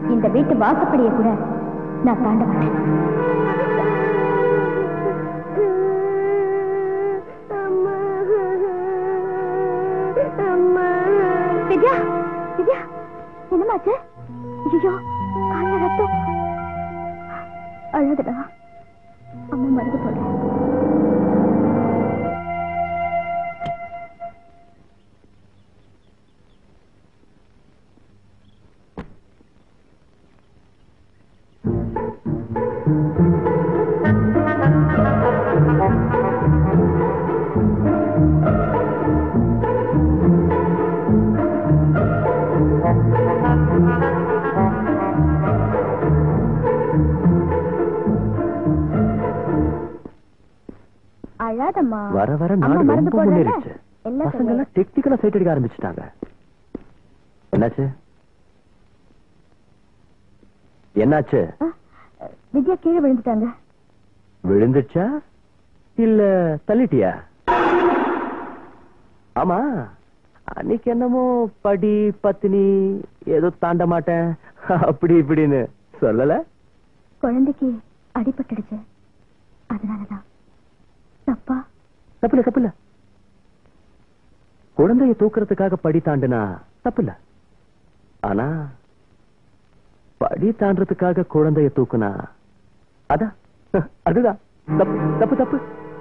இந்த வீட்டு வாசப்படியை கூட நான் தாண்ட மாட்டேன் வித்யா வித்யா என்னமாச்சு ஐயோ கால ரத்தம் அழகுடா அம்மா மருந்து போடுறேன் அழாதம்மா வர வர அம்மா நாடு மருந்து ரொம்ப போடுறேன்ல? முன்னேறிச்சு எல்லாம் பசங்க எல்லாம் டெக்னிக்கலா சைட் அடிக்க ஆரம்பிச்சுட்டாங்க என்னாச்சு என்னாச்சு ஆ, வித்யா கீழே விழுந்துட்டாங்க விழுந்துச்சா இல்ல தள்ளிட்டியா ஆமா அன்னைக்கு என்னமோ படி பத்தினி ஏதோ தாண்ட மாட்டேன் அப்படி இப்படின்னு சொல்லல குழந்தைக்கு அடிபட்டுடுச்சு அதனாலதான் தப்பா தப்பில்ல தப்பில்ல குழந்தைய தூக்குறதுக்காக படி தாண்டுனா தப்பில்ல ஆனா படி தாண்டறதுக்காக குழந்தைய தூக்குனா அதான் அதுதான் தப்பு தப்பு தப்பு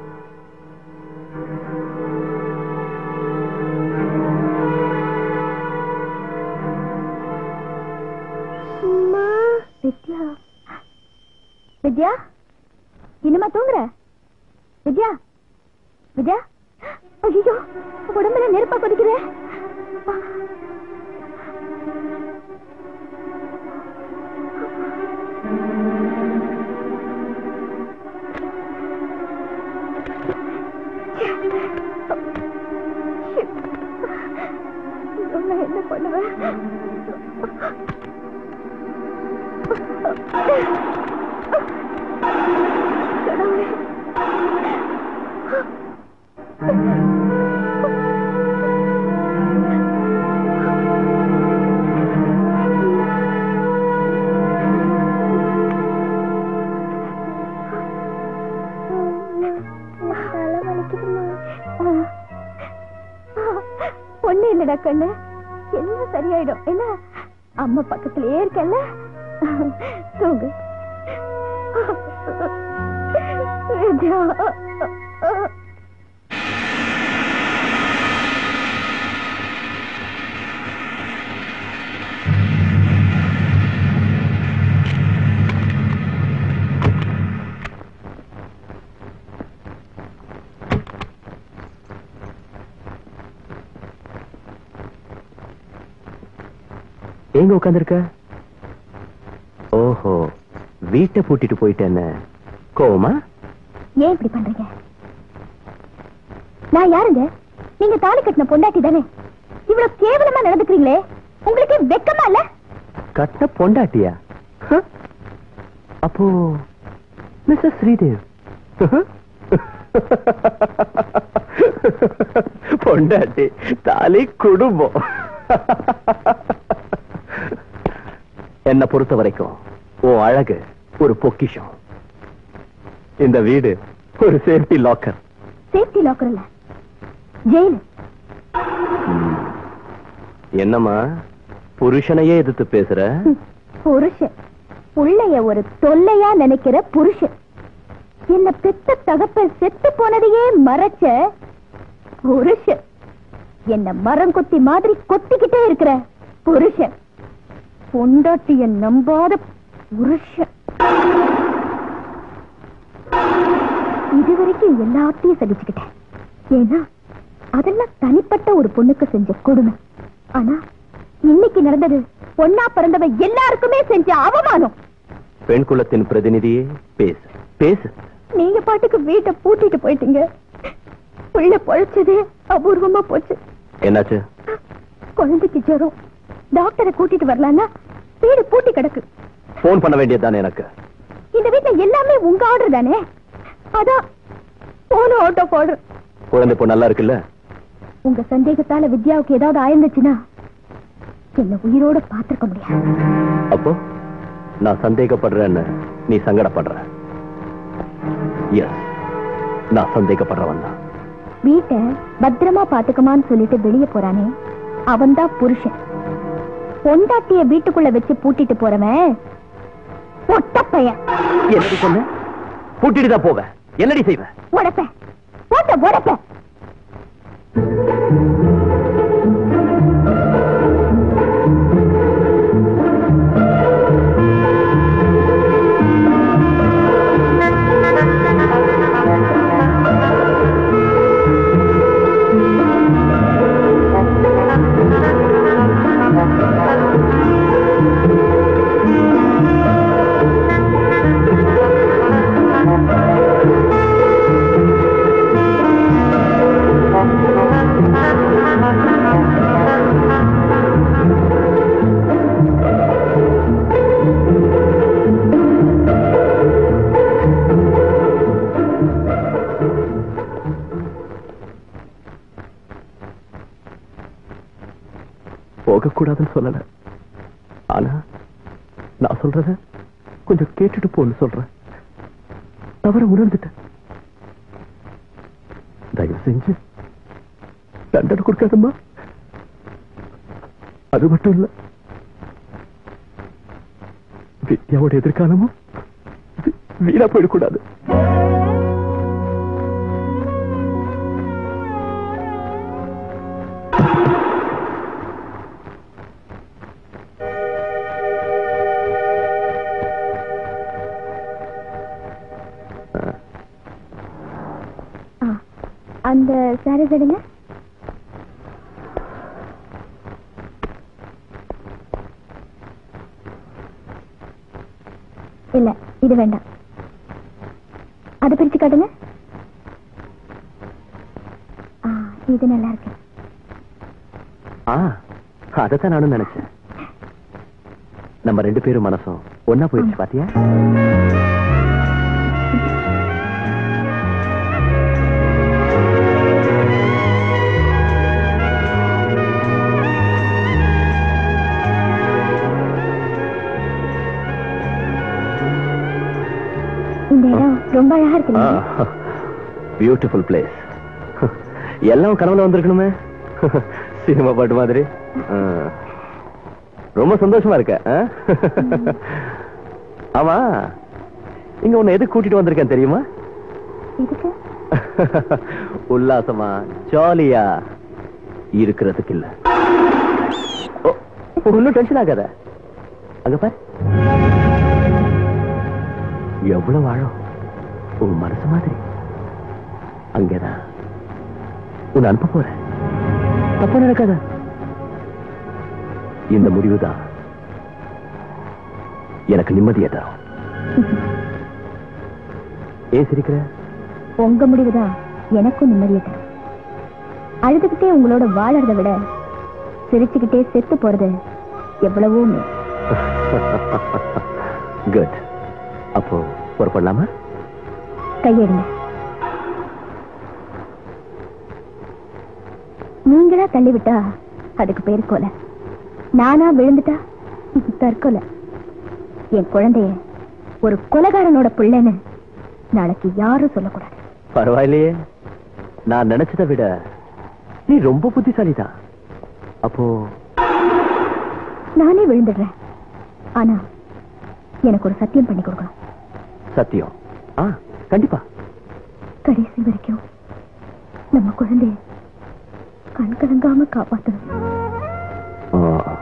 வித்யா வித்யா இன்னுமா தூங்குற வித்யா வித்யா ஐயோ உடம்புல நெருப்பா கொதிக்குது நான் என்ன பண்ணுவேன் கடவுளே ஒண்ணு இல்லடா கண்ணு எல்லாம் சரியாயிடும் என்ன அம்மா பக்கத்திலேயே இருக்கல்ல தூங்கு வித்யா எங்க உட்காந்துருக்க ஓஹோ வீட்டை பூட்டிட்டு போயிட்டேன்னு கோவமா ஏன் இப்படி பண்றீங்க நான் யாருங்க நீங்க தாலி கட்டின பொண்டாட்டி தானே இவ்வளவு கேவலமா நடந்துக்கிறீங்களே உங்களுக்கு வெக்கமா இல்ல கட்ட பொண்டாட்டியா ஹ? அப்போ மிஸ்ஸஸ் ஸ்ரீதேவ் பொண்டாட்டி தாலி குடும்பம் என்ன பொறுத்த வரைக்கும் ஓ அழகு ஒரு பொக்கிஷம் இந்த வீடு ஒரு சேஃப்டி லாக்கர் சேஃப்டி லாக்கர் இல்ல ஜெயில் என்னம்மா புருஷனையே எதிர்த்து பேசுற புருஷன் புள்ளைய ஒரு தொல்லையா நினைக்கிற புருஷன் என்ன பெத்த தகப்பன் செத்து போனதையே மறைச்ச புருஷன் என்ன மரம் கொத்தி மாதிரி கொத்திக்கிட்டே இருக்கிற புருஷன் பொண்டாட்டிய நம்பாத புருஷன் இதுவரைக்கும் எல்லாத்தையும் சகிச்சுக்கிட்டேன் ஏன்னா அதெல்லாம் தனிப்பட்ட ஒரு பொண்ணுக்கு செஞ்ச கொடுமை ஆனா இன்னைக்கு நடந்தது பொண்ணா பிறந்தவ எல்லாருக்குமே செஞ்ச அவமானம் பெண் குலத்தின் பிரதிநிதியே பேசு பேசு நீங்க பாட்டுக்கு வீட்டை பூட்டிட்டு போயிட்டீங்க உள்ள பொழைச்சதே அபூர்வமா போச்சு என்னாச்சு குழந்தைக்கு ஜுரம் டாக்டரை கூட்டிட்டு வரலான்னா வீடு பூட்டி கிடக்கு போன் பண்ண வேண்டியதுதானே எனக்கு இந்த வீட்டுல எல்லாமே உங்க ஆர்டர் தானே அதான் போன ஆட்டோ ஆர்டர் குழந்தை இப்போ நல்லா இருக்குல்ல உங்க சந்தேகத்தால வித்யாவுக்கு ஏதாவது ஆயிருந்துச்சுன்னா என்ன உயிரோட பார்த்திருக்க முடியாது அப்போ நான் சந்தேகப்படுறேன்னு நீ சங்கடப்படுற எஸ் நான் சந்தேகப்படுறவன் தான் வீட்டை பத்திரமா பாத்துக்கமான்னு சொல்லிட்டு வெளியே போறானே அவன்தான் புருஷன் பொண்டாட்டிய வீட்டுக்குள்ள வச்சு பூட்டிட்டு போறவன் பொட்ட பையன் என்னடி சொன்ன பூட்டிட்டு தான் போவேன் என்னடி செய்வேன் உடப்ப போட்ட உடப்ப போகக்கூடாதுன்னு சொல்லல ஆனா நான் சொல்றத கொஞ்சம் கேட்டுட்டு போன்னு சொல்றேன் தவற உணர்ந்துட்டேன் தயவு செஞ்சு தண்டனை கொடுக்காதம்மா அது மட்டும் இல்ல வித்யாவோட எதிர்காலமும் வீ- வீணா போயிடக்கூடாது ஆ, அந்த சாரி எடுங்க இல்ல இது வேண்டாம் அதை பிரிச்சு காட்டுங்க ஆ, இது நல்லா இருக்கு ஆ அதத்தான் நானும் நினைச்சேன் நம்ம ரெண்டு பேரும் மனசும் ஒன்னா போயிடுச்சு பாத்தியா இந்த இடம் ரொம்ப அழகா இருக்கு பியூட்டிஃபுல் பிளேஸ் எல்லாம் கனவுல வந்திருக்கணுமே சினிமா பாட்டு மாதிரி ஆ. ரொம்ப சந்தோஷமா இருக்க ஆ? ஆமா இங்க உன்னை எதுக்கு கூட்டிட்டு வந்திருக்கேன் தெரியுமா இதுக்கு உல்லாசமா ஜாலியா இருக்கிறதுக்கு இல்ல ஓ, ஒண்ணும் டென்ஷன் ஆகாத அங்க பாரு எவ்வளவு ஆழம் உன் மனசு மாதிரி அங்கேதான் உன்னை அனுப்ப போறேன் தப்பா நடக்காத இந்த முடிவுதான் எனக்கு நிம்மதியை தரும் ஏன் சிரிக்கிற உங்க முடிவுதான் எனக்கும் நிம்மதியை தரும் அழுதுகிட்டே உங்களோட வாழறதை விட சிரிச்சுக்கிட்டே செத்து போறது எவ்வளவோ மேல். குட் அப்போ புறப்படலாமா கையெடுங்க நீங்களா தள்ளிவிட்டா அதுக்கு பேர் கொலை நானா விழுந்துட்டா தற்கொலை என் குழந்தைய ஒரு கொலைகாரனோட பிள்ளைன்னு நாளைக்கு யாரும் சொல்லக்கூடாது பரவாயில்லையே நான் நினைச்சதை விட நீ ரொம்ப புத்திசாலிதான் அப்போ நானே விழுந்துடுறேன் ஆனா எனக்கு ஒரு சத்தியம் பண்ணி கொடுக்கணும் சத்தியம் ஆ கண்டிப்பா கடைசி வரைக்கும் நம்ம குழந்தைய கண் கலங்காம காப்பாத்தணும் ஆ.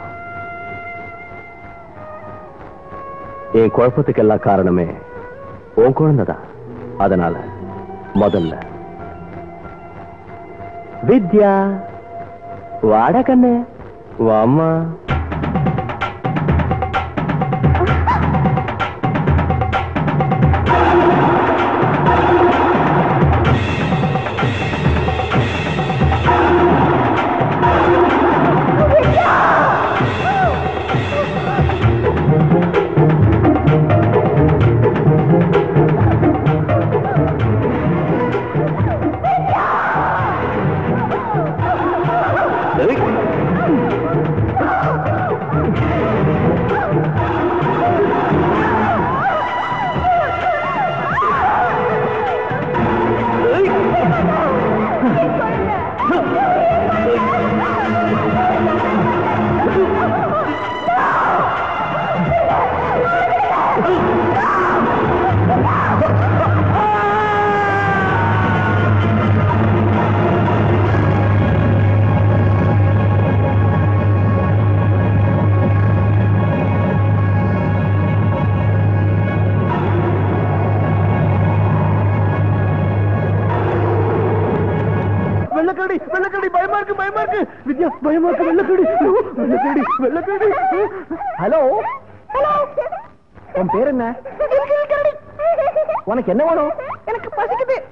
என் குழப்பத்துக்கு எல்லாம் காரணமே உன் குழந்தைதான் அதனால முதல்ல வித்யா வாட கண்ணு வாம்மா ஏய். இருக்கு வித்யா பயமா இருக்கு வெள்ள தேடி வெள்ள தேடி வெள்ள தேடி ஹலோ ஹலோ உன் பேர் என்ன உனக்கு என்ன வேணும் எனக்கு பசிக்குது